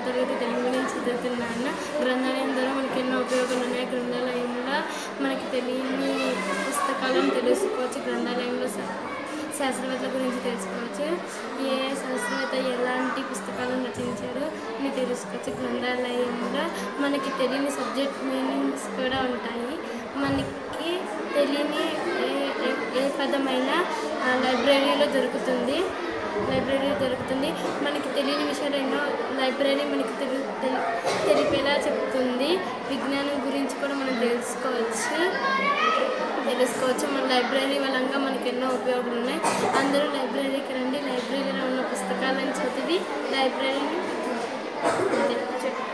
తరగతి తెలుగు మీడియం చదువుతున్నాను గ్రంథాలయం ద్వారా మనకి ఎన్నో ఉపయోగాలు ఉన్నాయి గ్రంథాలయంలో మనకి తెలియని పుస్తకాలను తెలుసుకోవచ్చు గ్రంథాలయంలో శా- శాస్త్రవేత్తల గురించి తెలుసుకోవచ్చు ఏ శాస్త్రవేత్త ఎలాంటి పుస్తకాలను రచించాడో అని తెలుసుకోవచ్చు గ్రంథాలయంలో మనకి తెలియని సబ్జెక్ట్ మీనింగ్స్ కూడా ఉంటాయి మనకి తెలియని ఏ ఏ- ఏ పదమైనా ఆ లైబ్రరీలో దొరుకుతుంది లైబ్రరీ దొరుకుతుంది మనకి తెలియని విషయాలు ఎన్నో లైబ్రరీ మనకి తెలి తెలి- తెలిపేలా చెప్తుంది విజ్ఞానం గురించి కూడా మనం తెలుసుకోవచ్చు తెలుసుకోవచ్చు మన లైబ్రరీ వలంగా మనకి ఎన్నో ఉపయోగాలు ఉన్నాయి అందరూ లైబ్రరీకి రండి లైబ్రరీలో ఉన్న పుస్తకాలను చదివి లైబ్రరీని చెప్పు